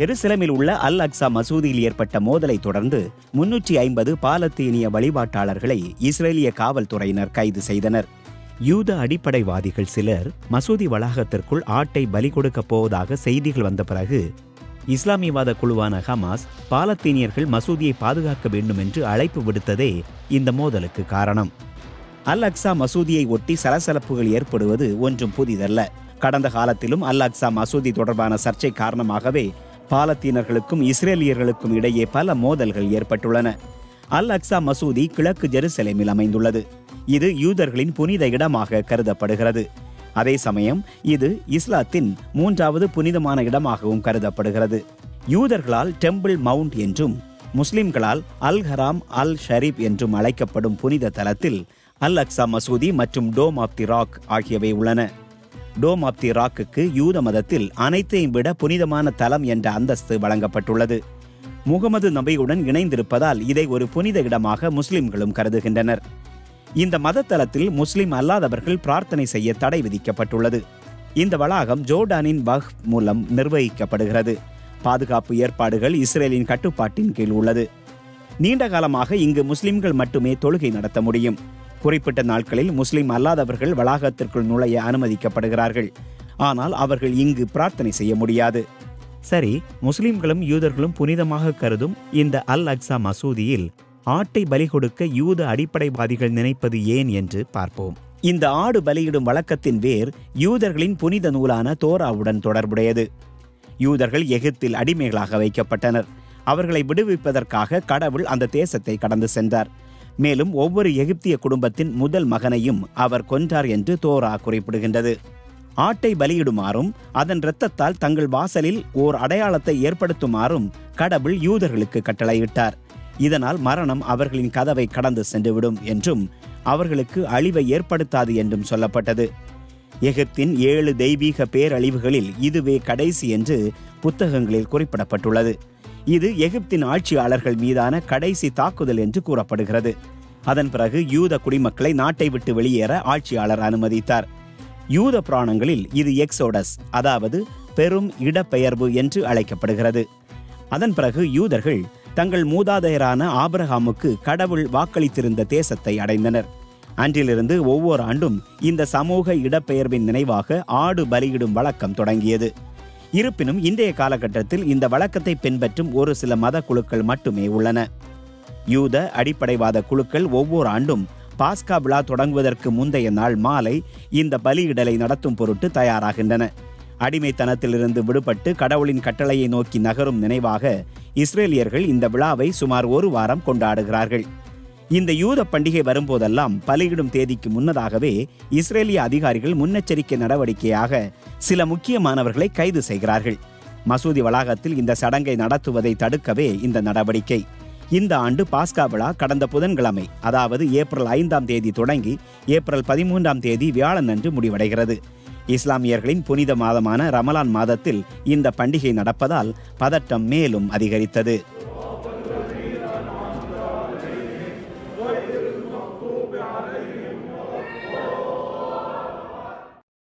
எருசலேமில் உள்ள அல் அக்ஸா மசூதியில் ஏற்பட்ட மோதலை தொடர்ந்து முன்னூற்றி ஐம்பது பாலத்தீனிய வழிபாட்டாளர்களை இஸ்ரேலிய காவல்துறையினர் கைது செய்தனர் யூத அடிப்படைவாதிகள் சிலர் மசூதி வளாகத்திற்குள் ஆட்டை பலி கொடுக்கப் போவதாக செய்திகள் வந்த பிறகு இஸ்லாமியவாத குழுவான ஹமாஸ் பாலத்தீனியர்கள் மசூதியை பாதுகாக்க வேண்டும் என்று அழைப்பு விடுத்ததே இந்த மோதலுக்கு காரணம் அல் அக்ஸா மசூதியை ஒட்டி சலசலப்புகள் ஏற்படுவது ஒன்றும் புதிதல்ல கடந்த காலத்திலும் அல் அக்ஸா மசூதி தொடர்பான சர்ச்சை காரணமாகவே பாலத்தீனர்களுக்கும் இஸ்ரேலியர்களுக்கும் இடையே பல மோதல்கள் ஏற்பட்டுள்ளன அல் அக்ஸா மசூதி கிழக்கு ஜெருசலேமில் அமைந்துள்ளது இது யூதர்களின் புனித இடமாக கருதப்படுகிறது அதே சமயம் இது இஸ்லாத்தின் மூன்றாவது புனிதமான இடமாகவும் கருதப்படுகிறது யூதர்களால் டெம்பிள் மவுண்ட் என்றும் முஸ்லிம்களால் அல் ஹராம் அல் ஷரீப் என்றும் அழைக்கப்படும் புனித தலத்தில் அல் அக்ஸா மசூதி மற்றும் டோம் ஆஃப் தி ராக் ஆகியவை உள்ளன டோம் ஆஃப் தி ராக்குக்கு யூத மதத்தில் அனைத்தையும் விட புனிதமான தலம் என்ற அந்தஸ்து வழங்கப்பட்டுள்ளது முகமது நபியுடன் இணைந்திருப்பதால் இதை ஒரு புனித இடமாக முஸ்லிம்களும் கருதுகின்றனர் இந்த மதத்தலத்தில் முஸ்லிம் அல்லாதவர்கள் பிரார்த்தனை செய்ய தடை விதிக்கப்பட்டுள்ளது இந்த வளாகம் ஜோர்டானின் பஹ் மூலம் நிர்வகிக்கப்படுகிறது பாதுகாப்பு ஏற்பாடுகள் இஸ்ரேலின் கட்டுப்பாட்டின் கீழ் உள்ளது நீண்ட காலமாக இங்கு முஸ்லிம்கள் மட்டுமே தொழுகை நடத்த முடியும் குறிப்பிட்ட நாட்களில் முஸ்லிம் அல்லாதவர்கள் வளாகத்திற்குள் நுழைய அனுமதிக்கப்படுகிறார்கள் ஆனால் அவர்கள் இங்கு பிரார்த்தனை செய்ய முடியாது சரி முஸ்லிம்களும் யூதர்களும் புனிதமாக கருதும் இந்த அல் அக்ஸா மசூதியில் ஆட்டை பலி கொடுக்க யூத அடிப்படைவாதிகள் நினைப்பது ஏன் என்று பார்ப்போம் இந்த ஆடு பலியிடும் வழக்கத்தின் வேர் யூதர்களின் புனித நூலான தோராவுடன் தொடர்புடையது யூதர்கள் எகிப்தில் அடிமைகளாக வைக்கப்பட்டனர் அவர்களை விடுவிப்பதற்காக கடவுள் அந்த தேசத்தை கடந்து சென்றார் மேலும் ஒவ்வொரு எகிப்திய குடும்பத்தின் முதல் மகனையும் அவர் கொன்றார் என்று தோரா குறிப்பிடுகின்றது ஆட்டை பலியிடுமாறும் அதன் இரத்தத்தால் தங்கள் வாசலில் ஓர் அடையாளத்தை ஏற்படுத்துமாறும் கடவுள் யூதர்களுக்கு கட்டளையிட்டார் இதனால் மரணம் அவர்களின் கதவை கடந்து சென்றுவிடும் என்றும் அவர்களுக்கு அழிவை ஏற்படுத்தாது என்றும் சொல்லப்பட்டது எகிப்தின் ஏழு தெய்வீக பேரழிவுகளில் இதுவே கடைசி என்று புத்தகங்களில் குறிப்பிடப்பட்டுள்ளது இது எகிப்தின் ஆட்சியாளர்கள் மீதான கடைசி தாக்குதல் என்று கூறப்படுகிறது அதன் பிறகு யூத குடிமக்களை நாட்டை விட்டு வெளியேற ஆட்சியாளர் அனுமதித்தார் யூத புராணங்களில் இது எக்ஸோடஸ் அதாவது பெரும் இடப்பெயர்வு என்று அழைக்கப்படுகிறது அதன் பிறகு யூதர்கள் தங்கள் மூதாதையரான ஆபிரகாமுக்கு கடவுள் வாக்களித்திருந்த தேசத்தை அடைந்தனர் அன்றிலிருந்து ஒவ்வொரு ஆண்டும் இந்த சமூக இடப்பெயர்வின் நினைவாக ஆடு பலியிடும் வழக்கம் தொடங்கியது இருப்பினும் இன்றைய காலகட்டத்தில் இந்த வழக்கத்தை பின்பற்றும் ஒரு சில மத குழுக்கள் மட்டுமே உள்ளன யூத அடிப்படைவாத குழுக்கள் ஒவ்வொரு ஆண்டும் பாஸ்கா விழா தொடங்குவதற்கு முந்தைய நாள் மாலை இந்த பலியிடலை நடத்தும் பொருட்டு தயாராகின்றன அடிமைத்தனத்திலிருந்து விடுபட்டு கடவுளின் கட்டளையை நோக்கி நகரும் நினைவாக இஸ்ரேலியர்கள் இந்த விழாவை சுமார் ஒரு வாரம் கொண்டாடுகிறார்கள் இந்த யூத பண்டிகை வரும்போதெல்லாம் பலியிடும் தேதிக்கு முன்னதாகவே இஸ்ரேலிய அதிகாரிகள் முன்னெச்சரிக்கை நடவடிக்கையாக சில முக்கியமானவர்களை கைது செய்கிறார்கள் மசூதி வளாகத்தில் இந்த சடங்கை நடத்துவதை தடுக்கவே இந்த நடவடிக்கை இந்த ஆண்டு பாஸ்கா விழா கடந்த புதன்கிழமை அதாவது ஏப்ரல் ஐந்தாம் தேதி தொடங்கி ஏப்ரல் பதிமூன்றாம் தேதி வியாழன் அன்று முடிவடைகிறது இஸ்லாமியர்களின் புனித மாதமான ரமலான் மாதத்தில் இந்த பண்டிகை நடப்பதால் பதட்டம் மேலும் அதிகரித்தது